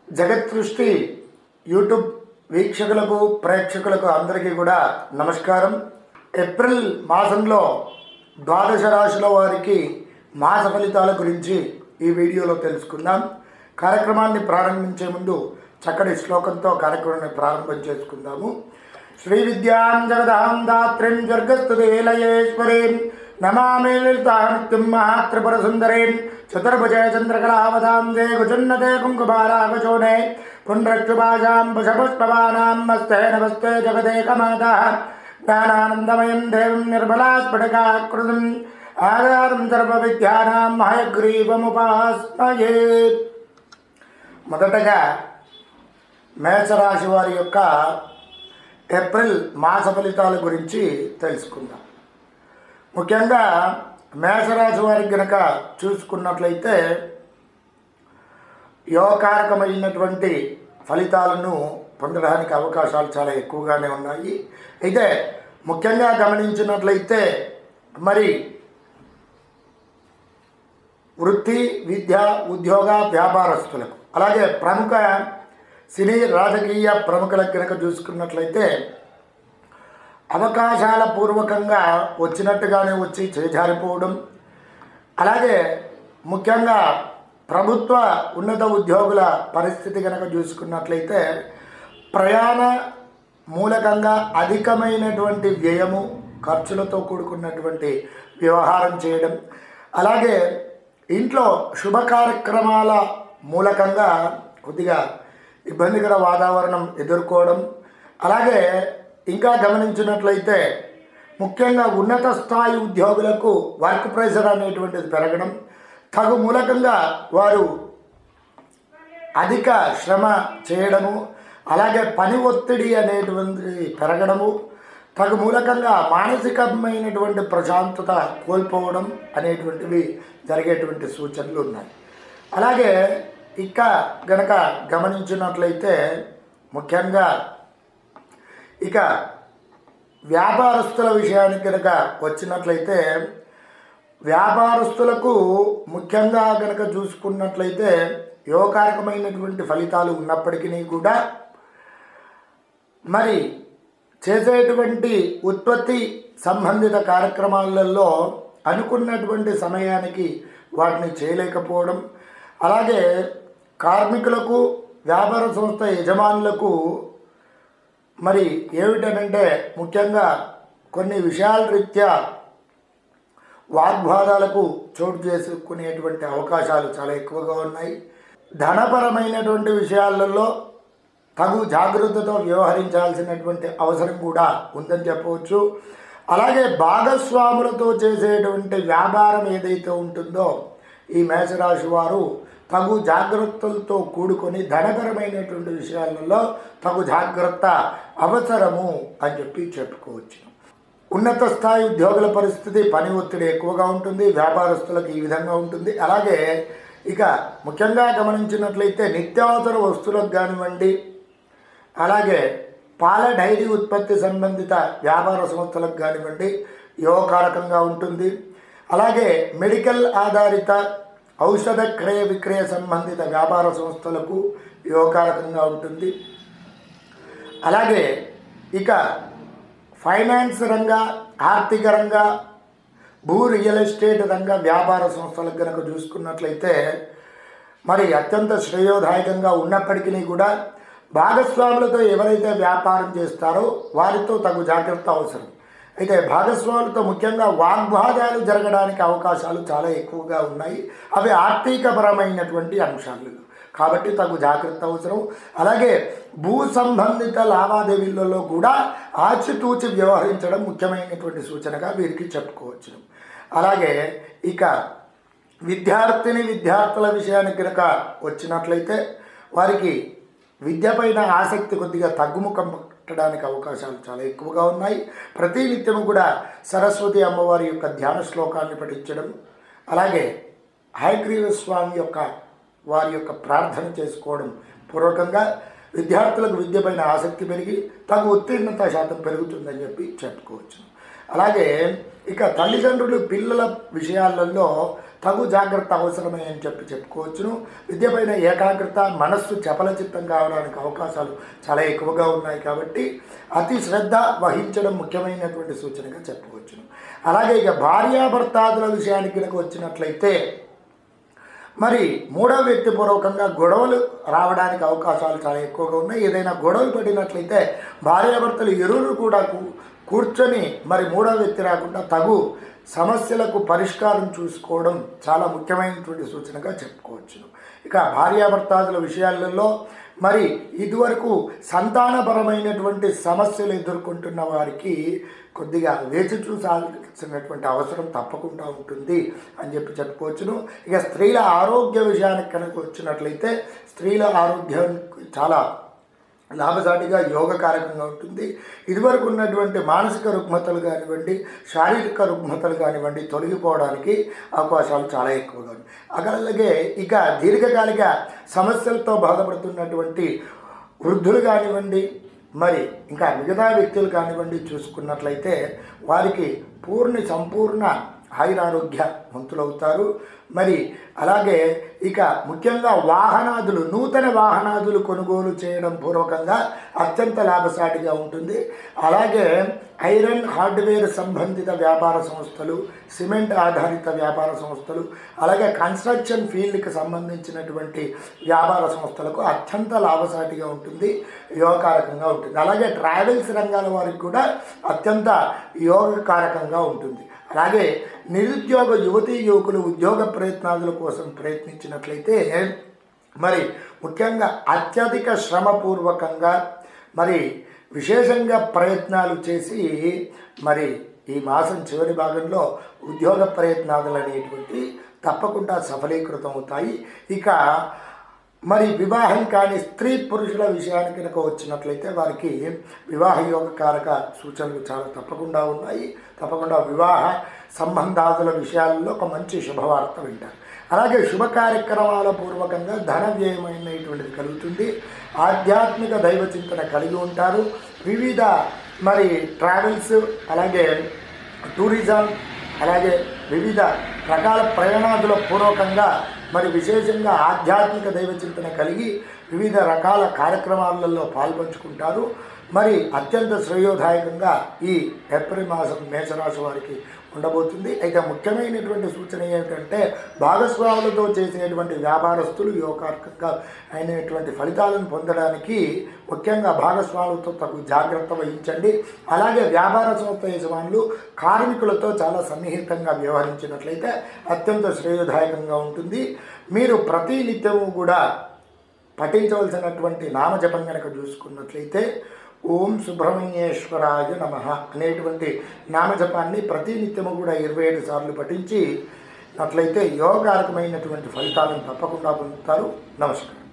జగత్ సృష్టి యూట్యూబ్ వీక్షకులకు ప్రేక్షకులకు అందరికీ కూడా నమస్కారం ఏప్రిల్ మాసంలో ద్వాదశ రాశుల వారికి మాస ఫలితాల గురించి ఈ వీడియోలో తెలుసుకుందాం కార్యక్రమాన్ని ప్రారంభించే ముందు చక్కటి శ్లోకంతో కార్యక్రమాన్ని ప్రారంభం చేసుకుందాము శ్రీ విద్యాం జగదాం దాత్రిం జర్గస్తుదేలయేశ్వరీం నమామి లలితానిత్యం మహాత్రిపుర సుందరీం చతుర్భుజే చంద్రకళావతాం దే కుచున్నతే కుంకుమారాగచోనే పుండ్రక్షుభాషాం పుషపుష్పవానాం మస్తే నమస్తే జగదేకమాతా జ్ఞానానందమయం దేవం నిర్మలాస్ఫటికాకృతిం ఆధారం సర్వవిద్యానాం హయగ్రీవముపాస్మయే మొదటగా మేషరాశి వారి యొక్క ఏప్రిల్ మాస ఫలితాల గురించి తెలుసుకుందాం ముఖ్యంగా మేషరాశి వారికి గనక చూసుకున్నట్లయితే యోగకారకమైనటువంటి ఫలితాలను పొందడానికి అవకాశాలు చాలా ఎక్కువగానే ఉన్నాయి అయితే ముఖ్యంగా గమనించినట్లయితే మరి వృత్తి విద్య ఉద్యోగ వ్యాపారస్తులకు అలాగే ప్రముఖ సినీ రాజకీయ ప్రముఖులకు కనుక చూసుకున్నట్లయితే అవకాశాల పూర్వకంగా వచ్చినట్టుగానే వచ్చి చేజారిపోవడం అలాగే ముఖ్యంగా ప్రభుత్వ ఉన్నత ఉద్యోగుల పరిస్థితి కనుక చూసుకున్నట్లయితే ప్రయాణ మూలకంగా అధికమైనటువంటి వ్యయము ఖర్చులతో కూడుకున్నటువంటి వ్యవహారం చేయడం అలాగే ఇంట్లో శుభ కార్యక్రమాల మూలకంగా కొద్దిగా ఇబ్బందికర వాతావరణం ఎదుర్కోవడం అలాగే ఇంకా గమనించినట్లయితే ముఖ్యంగా ఉన్నత స్థాయి ఉద్యోగులకు వర్క్ ప్రెషర్ అనేటువంటిది పెరగడం తగు మూలకంగా వారు అధిక శ్రమ చేయడము అలాగే పని ఒత్తిడి అనేటువంటి పెరగడము తగు మూలకంగా మానసికమైనటువంటి ప్రశాంతత కోల్పోవడం అనేటువంటివి జరిగేటువంటి సూచనలు ఉన్నాయి అలాగే ఇక గనక గమనించినట్లయితే ముఖ్యంగా ఇక వ్యాపారస్తుల విషయానికి కనుక వచ్చినట్లయితే వ్యాపారస్తులకు ముఖ్యంగా కనుక చూసుకున్నట్లయితే యోగకారకమైనటువంటి ఫలితాలు ఉన్నప్పటికీ కూడా మరి చేసేటువంటి ఉత్పత్తి సంబంధిత కార్యక్రమాలలో అనుకున్నటువంటి సమయానికి వాటిని చేయలేకపోవడం అలాగే కార్మికులకు వ్యాపార సంస్థ యజమానులకు మరి ఏమిటనంటే ముఖ్యంగా కొన్ని విషయాల రీత్యా వాగ్వాదాలకు చోటు చేసుకునేటువంటి అవకాశాలు చాలా ఎక్కువగా ఉన్నాయి ధనపరమైనటువంటి విషయాలలో తగు జాగ్రత్తతో వ్యవహరించాల్సినటువంటి అవసరం కూడా ఉందని చెప్పవచ్చు అలాగే భాగస్వాములతో చేసేటువంటి వ్యాపారం ఏదైతే ఉంటుందో ఈ మేషరాశి వారు తగు జాగ్రత్తలతో కూడుకొని ధనపరమైనటువంటి విషయాలలో తగు జాగ్రత్త అవసరము అని చెప్పి చెప్పుకోవచ్చు ఉన్నత స్థాయి ఉద్యోగుల పరిస్థితి పని ఒత్తిడి ఎక్కువగా ఉంటుంది వ్యాపారస్తులకు ఈ విధంగా ఉంటుంది అలాగే ఇక ముఖ్యంగా గమనించినట్లయితే నిత్యావసర వస్తువులకు కానివ్వండి అలాగే పాల డైరీ ఉత్పత్తి సంబంధిత వ్యాపార సంస్థలకు కానివ్వండి యోగకారకంగా ఉంటుంది అలాగే మెడికల్ ఆధారిత ఔషధ క్రయ విక్రయ సంబంధిత వ్యాపార సంస్థలకు యోగకారకంగా ఉంటుంది అలాగే ఇక ఫైనాన్స్ రంగ ఆర్థిక రంగ భూ రియల్ ఎస్టేట్ రంగ వ్యాపార సంస్థలకు కనుక చూసుకున్నట్లయితే మరి అత్యంత శ్రేయోదాయకంగా ఉన్నప్పటికీ కూడా భాగస్వాములతో ఎవరైతే వ్యాపారం చేస్తారో వారితో తగు జాగ్రత్త అవసరం అయితే భాగస్వాములతో ముఖ్యంగా వాగ్వాదాలు జరగడానికి అవకాశాలు చాలా ఎక్కువగా ఉన్నాయి అవి ఆర్థికపరమైనటువంటి అంశాలు కాబట్టి తగు జాగ్రత్త అవసరం అలాగే భూ సంబంధిత లావాదేవీలలో కూడా ఆచితూచి వ్యవహరించడం ముఖ్యమైనటువంటి సూచనగా వీరికి చెప్పుకోవచ్చు అలాగే ఇక విద్యార్థిని విద్యార్థుల విషయానికి కనుక వచ్చినట్లయితే వారికి విద్యపైన ఆసక్తి కొద్దిగా తగ్గుముఖం పట్టడానికి అవకాశాలు చాలా ఎక్కువగా ఉన్నాయి ప్రతి నిత్యము కూడా సరస్వతి అమ్మవారి యొక్క ధ్యాన శ్లోకాన్ని పఠించడం అలాగే హయగ్రీవ స్వామి యొక్క వారి యొక్క ప్రార్థన చేసుకోవడం పూర్వకంగా విద్యార్థులకు విద్యపైన ఆసక్తి పెరిగి తగు ఉత్తీర్ణత శాతం పెరుగుతుందని చెప్పి చెప్పుకోవచ్చు అలాగే ఇక తల్లిదండ్రులు పిల్లల విషయాలలో తగు జాగ్రత్త అవసరమే అని చెప్పి చెప్పుకోవచ్చును విద్యపైన ఏకాగ్రత మనస్సు చపలచిత్తం కావడానికి అవకాశాలు చాలా ఎక్కువగా ఉన్నాయి కాబట్టి అతి శ్రద్ధ వహించడం ముఖ్యమైనటువంటి సూచనగా చెప్పవచ్చును అలాగే ఇక భార్యాభర్తాదుల విషయానికి కనుక వచ్చినట్లయితే మరి మూడవ వ్యక్తి పూర్వకంగా గొడవలు రావడానికి అవకాశాలు చాలా ఎక్కువగా ఉన్నాయి ఏదైనా గొడవలు పడినట్లయితే భార్యాభర్తలు ఇరువురు కూడా కూ- కూర్చొని మరి మూడవ వ్యక్తి రాకుండా తగు సమస్యలకు పరిష్కారం చూసుకోవడం చాలా ముఖ్యమైనటువంటి సూచనగా చెప్పుకోవచ్చు ఇక భార్యాభర్తాదుల విషయాలలో మరి ఇదివరకు సంతానపరమైనటువంటి సమస్యలు ఎదుర్కొంటున్న వారికి కొద్దిగా వేచి చూసాల్సినటువంటి అవసరం తప్పకుండా ఉంటుంది అని చెప్పి చెప్పుకోవచ్చును ఇక స్త్రీల ఆరోగ్య విషయానికి కనుక వచ్చినట్లయితే స్త్రీల ఆరోగ్యం చాలా లాభసాటిగా యోగకారకంగా ఉంటుంది ఇదివరకు ఉన్నటువంటి మానసిక రుగ్మతలు కానివ్వండి శారీరక రుగ్మతలు కానివ్వండి తొలగిపోవడానికి అవకాశాలు చాలా ఎక్కువగా ఉన్నాయి అలాగే ఇక దీర్ఘకాలిక సమస్యలతో బాధపడుతున్నటువంటి వృద్ధులు కానివ్వండి మరి ఇంకా మిగతా వ్యక్తులు కానివ్వండి చూసుకున్నట్లయితే వారికి పూర్ణ సంపూర్ణ ఆయురారోగ్య మంతులవుతారు మరి అలాగే ఇక ముఖ్యంగా వాహనాదులు నూతన వాహనాదులు కొనుగోలు చేయడం పూర్వకంగా అత్యంత లాభసాటిగా ఉంటుంది అలాగే ఐరన్ హార్డ్వేర్ సంబంధిత వ్యాపార సంస్థలు సిమెంట్ ఆధారిత వ్యాపార సంస్థలు అలాగే కన్స్ట్రక్షన్ ఫీల్డ్కి సంబంధించినటువంటి వ్యాపార సంస్థలకు అత్యంత లాభసాటిగా ఉంటుంది యోగకారకంగా ఉంటుంది అలాగే ట్రావెల్స్ రంగాల వారికి కూడా అత్యంత యోగకారకంగా ఉంటుంది అలాగే నిరుద్యోగ యువతీ యువకులు ఉద్యోగ ప్రయత్నాదుల కోసం ప్రయత్నించినట్లయితే మరి ముఖ్యంగా అత్యధిక శ్రమపూర్వకంగా మరి విశేషంగా ప్రయత్నాలు చేసి మరి ఈ మాసం చివరి భాగంలో ఉద్యోగ ప్రయత్నాలు అనేటువంటి తప్పకుండా సఫలీకృతం అవుతాయి ఇక మరి వివాహం కాని స్త్రీ పురుషుల విషయానికి కనుక వచ్చినట్లయితే వారికి వివాహ యోగకారక సూచనలు చాలా తప్పకుండా ఉన్నాయి తప్పకుండా వివాహ సంబంధాదుల విషయాల్లో ఒక మంచి శుభవార్త వింటారు అలాగే శుభ కార్యక్రమాల పూర్వకంగా ధన వ్యయమైనటువంటిది కలుగుతుంది ఆధ్యాత్మిక దైవ చింతన కలిగి ఉంటారు వివిధ మరి ట్రావెల్స్ అలాగే టూరిజం అలాగే వివిధ రకాల ప్రయాణాదుల పూర్వకంగా మరి విశేషంగా ఆధ్యాత్మిక దైవ చింతన కలిగి వివిధ రకాల కార్యక్రమాలలో పాల్పంచుకుంటారు మరి అత్యంత శ్రేయోదాయకంగా ఈ ఏప్రిల్ మాసం మేషరాశి వారికి ఉండబోతుంది అయితే ముఖ్యమైనటువంటి సూచన ఏమిటంటే భాగస్వాములతో చేసేటువంటి వ్యాపారస్తులు యోగార్కంగా అయినటువంటి ఫలితాలను పొందడానికి ముఖ్యంగా భాగస్వాములతో తగు జాగ్రత్త వహించండి అలాగే వ్యాపార సంస్థ యజమానులు కార్మికులతో చాలా సన్నిహితంగా వ్యవహరించినట్లయితే అత్యంత శ్రేయోదాయకంగా ఉంటుంది మీరు ప్రతి నిత్యము కూడా పఠించవలసినటువంటి నామజపం కనుక చూసుకున్నట్లయితే ఓం సుబ్రహ్మణ్యేశ్వరాయ నమ అనేటువంటి నామజపాన్ని ప్రతి నిత్యము కూడా ఇరవై ఏడు సార్లు పఠించి అట్లయితే యోగారకమైనటువంటి ఫలితాలను తప్పకుండా పొందుతారు నమస్కారం